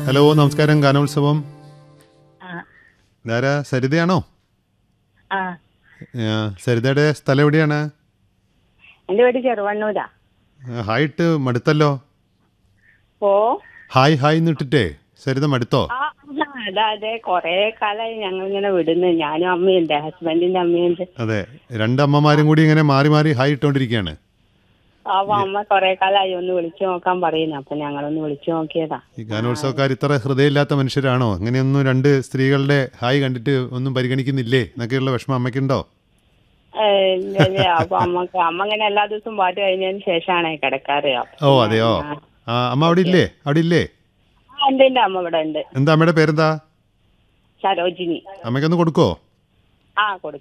Hello നമസ്കാരം ഗാനോത്സവം ആ ഇതാരാ സരിതയാണോ ആ ആ, സരിതയുടെ സ്ഥലം എവിടെയാണ് എൻ്റെ വീട് ചെറുവണ്ണൂരാ ആ, ഹായ് ഇട്ട് മടുത്തല്ലോ ഓ ഹായ് ഹായ് എന്നിട്ടിട്ടേ സരിത മടുത്തോ ആ അതെ അതെ കൊറേ കാലമായി ഞങ്ങൾ ഇങ്ങനെ വിടുന്നു ഞാനും അമ്മയുണ്ട് ഹസ്ബൻഡിന്റെ അമ്മയുണ്ട് അതെ രണ്ട് അമ്മമാരും കൂടി ഇങ്ങനെ മാറി മാറി ഹായ് ഇട്ടുകൊണ്ടിരിക്കുകയാണ് അപ്പൊ അമ്മ കൊറേ കാലമായി ഒന്ന് വിളിച്ചു നോക്കാൻ പറയുന്നു അപ്പൊ ഞങ്ങളൊന്ന് വിളിച്ചു നോക്കിയതാ ഈ ഗാനോത്സവക്കാർ ഇത്ര ഹൃദയമില്ലാത്ത മനുഷ്യരാണോ അങ്ങനെയൊന്നും രണ്ട് സ്ത്രീകളുടെ ഹായ് കണ്ടിട്ട് ഒന്നും പരിഗണിക്കുന്നില്ലേ എന്നൊക്കെയുള്ള വിഷമം അമ്മയ്ക്കുണ്ടോ ഏ, ഇല്ല, ഇല്ല. അപ്പൊ അമ്മക്ക് അമ്മ ഇങ്ങനെ എല്ലാ ദിവസവും പാട്ട് കഴിഞ്ഞതിന് ശേഷമാണ് കിടക്കാറ് അപ്പൊ ഓ അതെയോ ആ അമ്മ അവിടെ ഇല്ലേ അവിടെ ഇല്ലേ ആ, ഉണ്ട് ഉണ്ട് അമ്മ ഇവിടെ ഉണ്ട് എന്താ അമ്മയുടെ പേരെന്താ സരോജിനി അമ്മയ്ക്കൊന്ന് കൊടുക്കോ ആ കൊടുക്കും